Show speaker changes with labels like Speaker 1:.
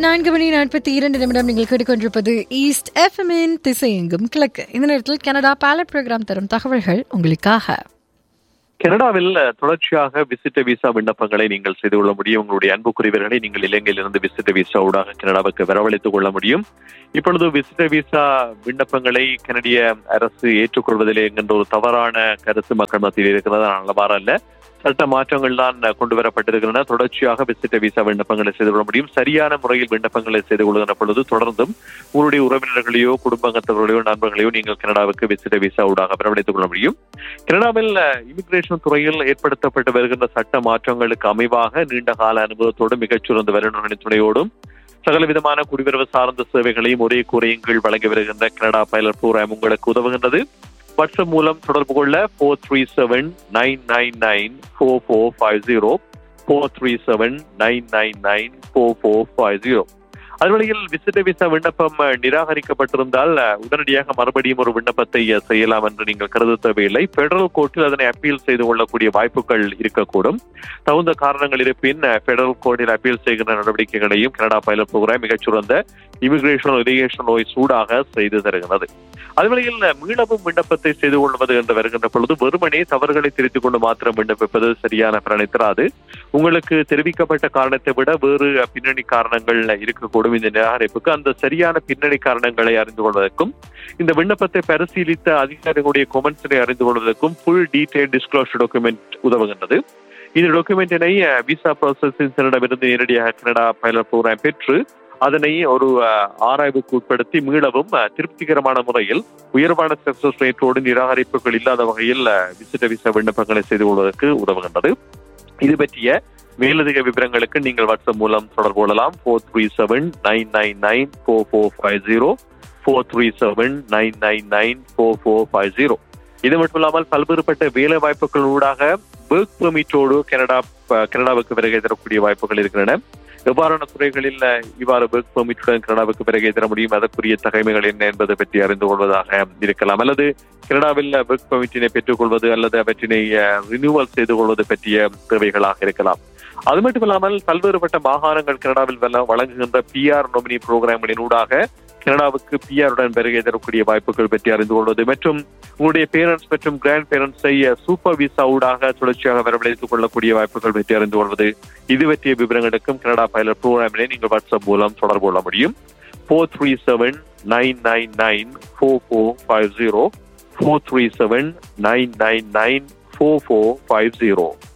Speaker 1: நான்கு மணி நாற்பத்தி இரண்டு நிமிடம் நீங்கள் கேட்டுக்கொண்டிருப்பது ஈஸ்ட் எஃப்எம்இன் திசையெங்கும் கிழக்கு இந்த நேரத்தில் கனடா பேலட் ப்ரோக்ராம் தரும் தகவல்கள் உங்களுக்காக
Speaker 2: கனடாவில் தொடர்ச்சியாக விசிட்ட விசா விண்ணப்பங்களை நீங்கள் செய்து கொள்ள முடியும் உங்களுடைய அன்புக்குரியவர்களை நீங்கள் இலங்கையிலிருந்து விசிட்ட விசா ஊடாக கனடாவுக்கு வரவழைத்துக் கொள்ள முடியும் இப்பொழுது விசிட்ட விசா விண்ணப்பங்களை கனடிய அரசு ஏற்றுக்கொள்வதிலே என்கின்ற ஒரு தவறான கருத்து மக்கள் மத்தியில் இருக்கிறது நல்லவாறு அல்ல சட்ட மாற்றங்கள் தான் கொண்டு வரப்பட்டிருக்கின்றன தொடர்ச்சியாக விசிட்ட விசா விண்ணப்பங்களை செய்து கொள்ள முடியும் சரியான முறையில் விண்ணப்பங்களை செய்து கொள்கின்ற பொழுது தொடர்ந்தும் உங்களுடைய உறவினர்களையோ குடும்பத்தவர்களையோ நண்பர்களையோ நீங்கள் கனடாவுக்கு விசிட்ட விசா ஊடாக வரவழைத்துக் கொள்ள முடியும் கனடாவில் இமிகிரேஷன் துறையில் ஏற்படுத்தப்பட்டு வருகின்ற சட்ட மாற்றங்களுக்கு அமைவாக நீண்ட கால அனுபவத்தோடும் மிகச்சிறந்த வருடர்களின் துணையோடும் சகல விதமான குடிவரவு சார்ந்த சேவைகளையும் ஒரே கூரையின் கீழ் வழங்கி வருகின்ற கனடா பைலட் ப்ரோக்ராம் உங்களுக்கு உதவுகின்றது வாட்ஸ்அப் மூலம் தொடர்பு கொள்ள four three seven nine nine nine four four five zero four three seven nine nine nine four four five zero அதுவழியில் விசிட்ட விசா விண்ணப்பம் நிராகரிக்கப்பட்டிருந்தால் உடனடியாக மறுபடியும் ஒரு விண்ணப்பத்தை செய்யலாம் என்று நீங்கள் கருத தேவையில்லை பெடரல் கோர்ட்டில் அதனை அப்பீல் செய்து கொள்ளக்கூடிய வாய்ப்புகள் இருக்கக்கூடும் தகுந்த காரணங்கள் இருப்பின் பெடரல் கோர்ட்டில் அப்பீல் செய்கின்ற நடவடிக்கைகளையும் கனடா பைலட் ப்ரோக்ராம் மிகச்சிறந்த இமிகிரேஷன் இரிகேஷன் நோய் சூடாக செய்து தருகிறது அதுவரையில் மீளவும் விண்ணப்பத்தை செய்து கொள்வது என்று வருகின்ற பொழுது வெறுமனே தவறுகளை திருத்திக் கொண்டு மாத்திரம் விண்ணப்பிப்பது சரியான பலனை தராது உங்களுக்கு தெரிவிக்கப்பட்ட காரணத்தை விட வேறு பின்னணி காரணங்கள் இருக்கக்கூடும் இந்த நிராகரிப்புக்கு அந்த சரியான பின்னணி காரணங்களை அறிந்து கொள்வதற்கும் இந்த விண்ணப்பத்தை பரிசீலித்த அதிகாரிகளுடைய கொமெண்ட்ஸை அறிந்து கொள்வதற்கும் ஃபுல் டீடைல் டிஸ்க்ளோஷர் டாக்குமெண்ட் உதவுகின்றது இந்த டாக்குமெண்டினை விசா ப்ராசஸிங் சென்டரிடமிருந்து நேரடியாக கனடா பைலட் ப்ரோக்ராம் பெற்று அதனை ஒரு ஆராய்வுக்கு உட்படுத்தி மீளவும் திருப்திகரமான முறையில் உயர்வான சக்சஸ் ரேட்டோடு நிராகரிப்புகள் இல்லாத வகையில் விசிட்ட விசா விண்ணப்பங்களை செய்து கொள்வதற்கு உதவுகின்றது இது பற்றிய மேலதிக விவரங்களுக்கு நீங்கள் வாட்ஸ்அப் மூலம் தொடர்பு கொள்ளலாம் four three seven nine nine nine four four five zero four three seven nine nine nine four four five zero இது மட்டும் இல்லாமல் பல்வேறுபட்ட வேலை வாய்ப்புகள் ஊடாக ஒர்க் பெர்மிட்டோடு கனடா கனடாவுக்கு வருகை தரக்கூடிய வாய்ப்புகள் இருக்கின்றன எவ்வாறான துறைகளில் இவ்வாறு ஒர்க் பெர்மிட்டுடன் கனடாவுக்கு பிறகு தர முடியும் அதற்குரிய தகைமைகள் என்ன என்பதை பற்றி அறிந்து கொள்வதாக இருக்கலாம் அல்லது கனடாவில் ஒர்க் பெர்மிட்டினை பெற்றுக்கொள்வது அல்லது அவற்றினை ரினியூவல் செய்து கொள்வது பற்றிய தேவைகளாக இருக்கலாம் அது மட்டும் இல்லாமல் பல்வேறுபட்ட மாகாணங்கள் கனடாவில் வழங்குகின்ற பிஆர் நொமினி புரோகிராம்களின் ஊடாக கனடாவுக்கு பிஆருடன் வருகை தரக்கூடிய வாய்ப்புகள் பற்றி அறிந்து கொள்வது மற்றும் உங்களுடைய பேரண்ட்ஸ் மற்றும் கிராண்ட் பேரண்ட்ஸை சூப்பர் விசா ஊடாக தொடர்ச்சியாக வரவழைத்துக் கொள்ளக்கூடிய வாய்ப்புகள் பற்றி அறிந்து கொள்வது இது பற்றிய விவரங்களுக்கும் கனடா பைலட் ப்ரோக்ராமினை நீங்கள் வாட்ஸ்அப் மூலம் தொடர்பு கொள்ள முடியும் four three seven nine nine nine four four five zero four three seven nine nine nine four four five zero